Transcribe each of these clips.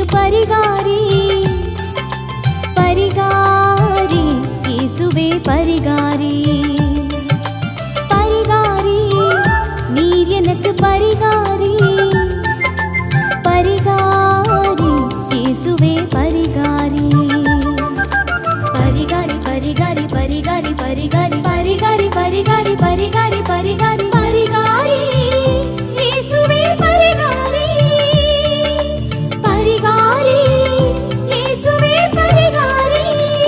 பரிகாரி பரிகாரி இயேசுவே பரிகாரி பரிகாரி நீர் எனக்கு பரிகாரி பரிகாரி இயேசுவே பரிகாரி பரிகாரி பரிகாரி பரிகாரி பரிகாரி பரிகாரி பரிகாரி பரிகாரி பரிகாரி பரிகாரி இயேசுவே பரிகாரி பரிகாரி இயேசுவே பரிகாரி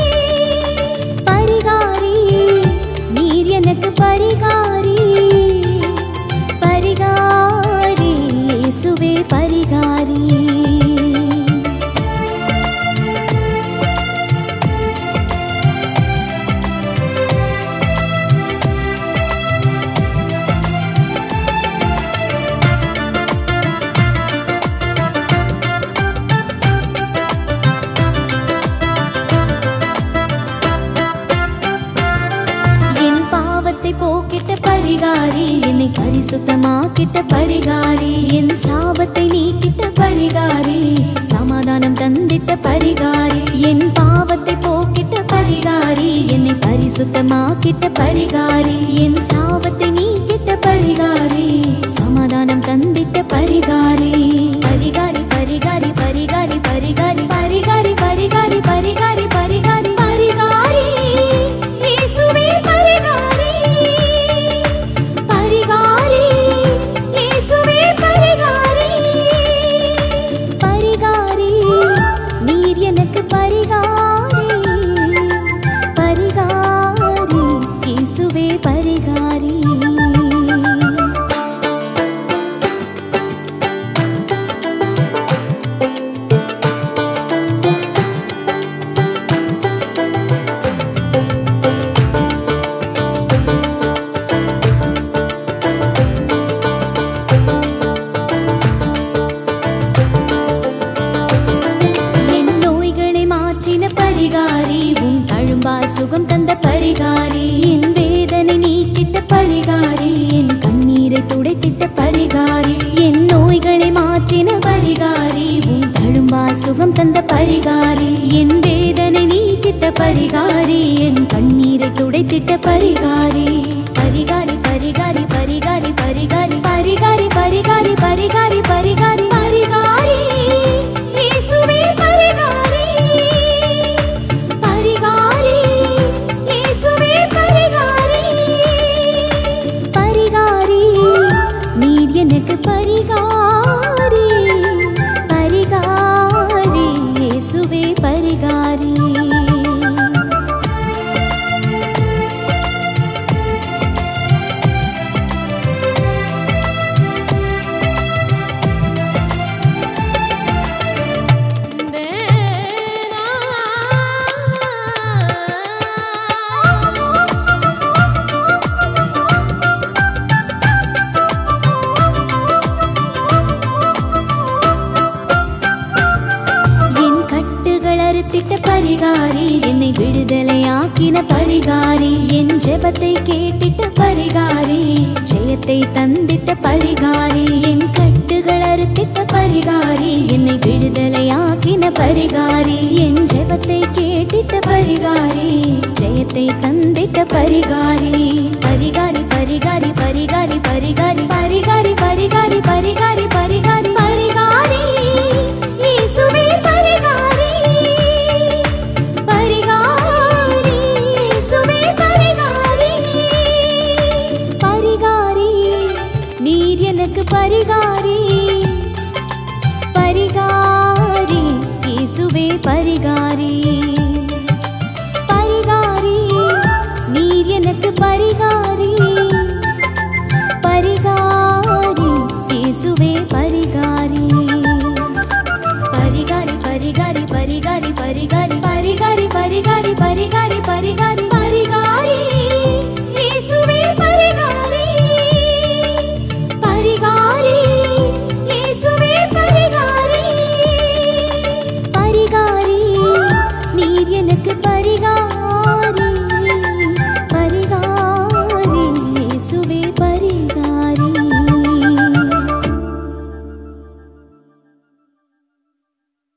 பரிகாரி நீர் எனக்கு பரிகாரி பரிகாரி இயேசுவே பரிகாரி என் பாவத்தை போக்கிட்ட பரிகாரி என்னை பரிசுத்தமாக்கிட்ட பரிகாரி என் சாபத்தை நீக்கிட்ட பரிகாரி சமாதானம் தந்திட்ட பரிகாரி என் பாவத்தை போக்கிட்ட பரிகாரி என்னை பரிசுத்தமாக்கிட்ட பரிகாரி என் சாபத்தை நீக்கிட்ட பரிகாரி சமாதானம் தந்திட்ட பரிகாரி பரிகாரி பரிகாரி பரிகாரி பரிகாரி பரிகாரி பரிகாரி பரிகாரி பரிகாரி பரிகாரி இயேசுவே பரிகாரி பரிகாரி இயேசுவே பரிகாரி பரிகாரி நீர் எனக்கு பரிகாரி பரிகாரி இயேசுவே பரிகாரி என் நோய்களை மாற்றின பரிகாரி உன் தழும்பால் சுகம் தந்த பரிகாரி என் வேதனை நீக்கிட்ட பரிகாரி என் கண்ணீரை துடைத்திட்ட பரிகாரி என் நோய்களை மாற்றின பரிகாரி உன் தழும்பால் சுகம் தந்த பரிகாரி என் வேதனை நீக்கிட்ட பரிகாரி என் கண்ணீரை துடைத்திட்ட பரிகாரி பரிகாரி பரிகாரி பரிகாரி பரிகாரி பரிகாரி பரிகாரி பரிகாரி பரிகாரி பரிகாரி இயேசுவே பரிகாரி பரிகாரி இயேசுவே பரிகாரி பரிகாரி நீர் எனக்கு பரிகாரி பரிகாரி இயேசுவே பரிகாரி என் கட்டுகள் அறுத்திட்ட பரிகாரி என்னை விடுதலையாக்கின பரிகாரி என் ஜெபத்தை கேட்டிட்ட பரிகாரி ஜெயத்தை தந்திட்ட பரிகாரி என் கட்டுகள் அறுத்திட்ட பரிகாரி என்னை விடுதலையாக்கின பரிகாரி என் ஜெபத்தை கேட்டிட்ட பரிகாரி ஜெயத்தை தந்திட்ட பரிகாரி பரிகாரி பரிகாரி பரிகாரி பரிகாரி பரிகாரி பரிகாரி பரிகாரி பரிகாரி பரிகாரி இயேசுவே பரிகாரி பரிகாரி இயேசுவே பரிகாரி பரிகாரி நீர் எனக்கு பரிகாரி பரிகாரி இயேசுவே பரிகாரி பரிகாரி நீர் எனக்கு பரிகாரி பரிகாரி இயேசுவே பரிகாரி பரிகாரி பரிகாரி பரிகாரி பரிகாரி பரிகாரி பரிகாரி பரிகாரி பரிகாரி பரிகாரி இயேசுவே பரிகாரி பரிகாரி இயேசுவே பரிகாரி பரிகாரி நீர் எனக்கு பரிகாரி பரிகாரி இயேசுவே பரிகாரி